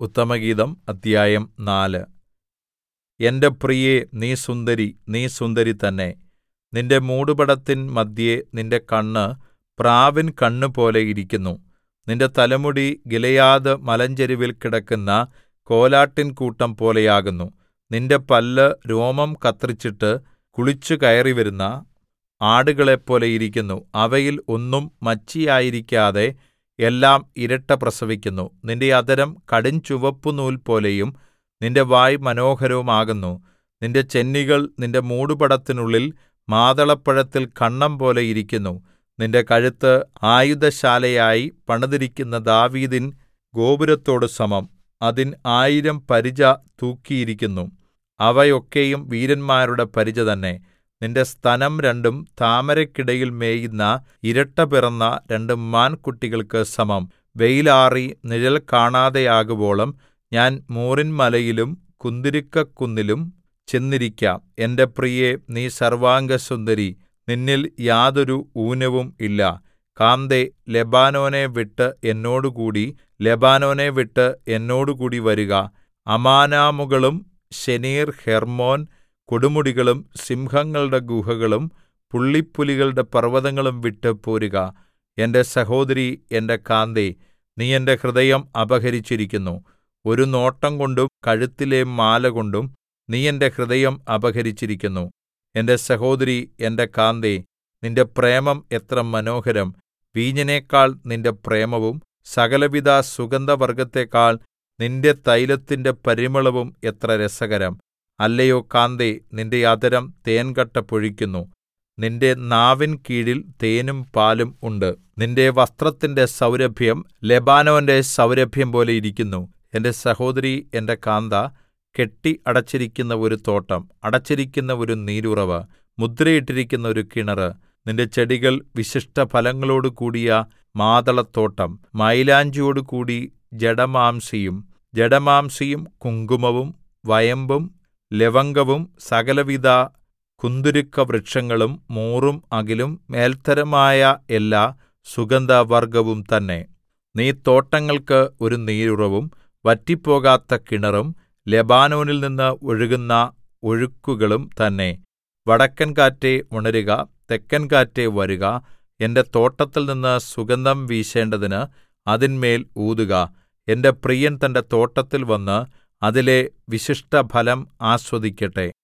ഉത്തമഗീതം അദ്ധ്യായം നാല് എന്റെ പ്രിയേ നീ സുന്ദരി നീ സുന്ദരി തന്നെ നിന്റെ മൂടുപടത്തിൻ മദ്ധ്യേ നിന്റെ കണ്ണ് പ്രാവിൻ കണ്ണുപോലെ ഇരിക്കുന്നു നിന്റെ തലമുടി ഗിലെയാദ് മലഞ്ചരിവിൽ കിടക്കുന്ന കോലാട്ടിൻകൂട്ടം പോലെയാകുന്നു നിന്റെ പല്ല് രോമം കത്രിച്ചിട്ട് കുളിച്ചു കയറിവരുന്ന ആടുകളെപ്പോലെ ഇരിക്കുന്നു അവയിൽ ഒന്നും മച്ചിയായിരിക്കാതെ എല്ലാം ഇരട്ട പ്രസവിക്കുന്നു നിന്റെ അധരം കടുംചുവപ്പുനൂൽ പോലെയും നിന്റെ വായ് മനോഹരവും ആകുന്നു നിന്റെ ചെന്നികൾ നിന്റെ മൂടുപടത്തിനുള്ളിൽ മാതളപ്പഴത്തിൽ കണ്ണംപോലെ ഇരിക്കുന്നു നിന്റെ കഴുത്ത് ആയുധശാലയായി പണിതിരിക്കുന്ന ദാവീദിൻ ഗോപുരത്തോട് സമം അതിൻ ആയിരം പരിച തൂക്കിയിരിക്കുന്നു അവയൊക്കെയും വീരന്മാരുടെ പരിച തന്നെ നിന്റെ സ്തനം രണ്ടും താമരയ്ക്കിടയിൽ മേയുന്ന ഇരട്ട പിറന്ന രണ്ട് മാൻകുട്ടികൾക്ക് സമം വെയിലാറി നിഴൽ കാണാതെയാകുവോളം ഞാൻ മൂറിൻമലയിലും കുന്തുരുക്കക്കുന്നിലും ചെന്നിരിക്കാം എന്റെ പ്രിയേ നീ സർവ്വാംഗസുന്ദരി നിന്നിൽ യാതൊരു ഊനവും ഇല്ല കാന്തേ ലെബാനോനെ വിട്ട് എന്നോടുകൂടി ലെബാനോനെ വിട്ട് എന്നോടുകൂടി വരുക അമാനാമുകളും ശെനീർ ഹെർമ്മോൻ കൊടുമുടികളും സിംഹങ്ങളുടെ ഗുഹകളും പുള്ളിപ്പുലികളുടെ പർവ്വതങ്ങളും വിട്ട് പോരുക എന്റെ സഹോദരീ എന്റെ കാന്തേ നീ എന്റെ ഹൃദയം അപഹരിച്ചിരിക്കുന്നു ഒരു നോട്ടംകൊണ്ടും കഴുത്തിലെ മാലകൊണ്ടും നീ എന്റെ ഹൃദയം അപഹരിച്ചിരിക്കുന്നു എന്റെ സഹോദരീ എന്റെ കാന്തേ നിന്റെ പ്രേമം എത്ര മനോഹരം വീഞ്ഞിനേക്കാൾ നിന്റെ പ്രേമവും സകലവിധ സുഗന്ധവർഗ്ഗത്തെക്കാൾ നിന്റെ തൈലത്തിന്റെ പരിമളവും എത്ര രസകരം അല്ലയോ കാന്തേ നിന്റെ അധരം തേൻകട്ട പൊഴിക്കുന്നു നിന്റെ നാവിൻ കീഴിൽ തേനും പാലും ഉണ്ട് നിന്റെ വസ്ത്രത്തിന്റെ സൗരഭ്യം ലെബാനോന്റെ സൗരഭ്യം പോലെ ഇരിക്കുന്നു എന്റെ സഹോദരീ എന്റെ കാന്ത കെട്ടി അടച്ചിരിക്കുന്ന ഒരു തോട്ടം അടച്ചിരിക്കുന്ന ഒരു നീരുറവ് മുദ്രയിട്ടിരിക്കുന്ന ഒരു കിണറ് നിന്റെ ചെടികൾ വിശിഷ്ടഫലങ്ങളോട് കൂടിയ മാതളത്തോട്ടം മയിലാഞ്ചിയോടുകൂടി ജടമാംസിയും ജടമാംസിയും കുങ്കുമവും വയമ്പും ലവംഗവും സകലവിധ കുന്തുരുക്കവൃക്ഷങ്ങളും മൂറും അകിലും മേൽത്തരമായ എല്ലാ സുഗന്ധവർഗ്ഗവും തന്നെ നീ തോട്ടങ്ങൾക്ക് ഒരു നീരുറവും വറ്റിപ്പോകാത്ത കിണറും ലെബാനോനിൽ നിന്ന് ഒഴുകുന്ന ഒഴുക്കുകളും തന്നെ വടക്കൻ കാറ്റേ ഉണരുക തെക്കൻ കാറ്റേ വരുക എന്റെ തോട്ടത്തിൽനിന്ന് സുഗന്ധം വീശേണ്ടതിന് അതിന്മേൽ ഊതുക എന്റെ പ്രിയൻ തന്റെ തോട്ടത്തിൽ വന്ന് അതിലെ വിശിഷ്ടഫലം ആസ്വദിക്കട്ടെ